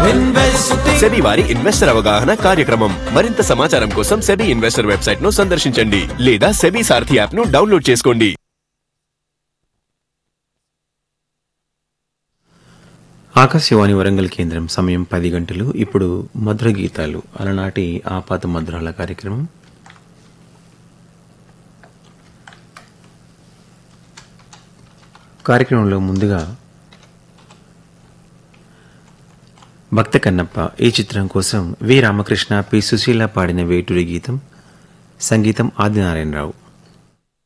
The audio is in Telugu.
సెబీ వారి ఇన్వెస్టర్ అవగాహన కార్యక్రమం మరింత సమాచారం కోసం సెబీ ఇన్వెస్టర్ వెబ్సైట్ ను సందర్శించండి లేదా సెబీ సారథి యాప్ ను డౌన్లోడ్ చేసుకోండి ఆకాశవాణి వరంగల్ కేంద్రం సమయం పది గంటలు ఇప్పుడు మధుర గీతాలు అలనాటి ఆపాత మధురాల కార్యక్రమం కార్యక్రమంలో ముందుగా భక్త కన్నప్ప ఈ చిత్రం కోసం వి రామకృష్ణ పి సుశీల పాడిన వేటూరి గీతం సంగీతం ఆదినారాయణరావు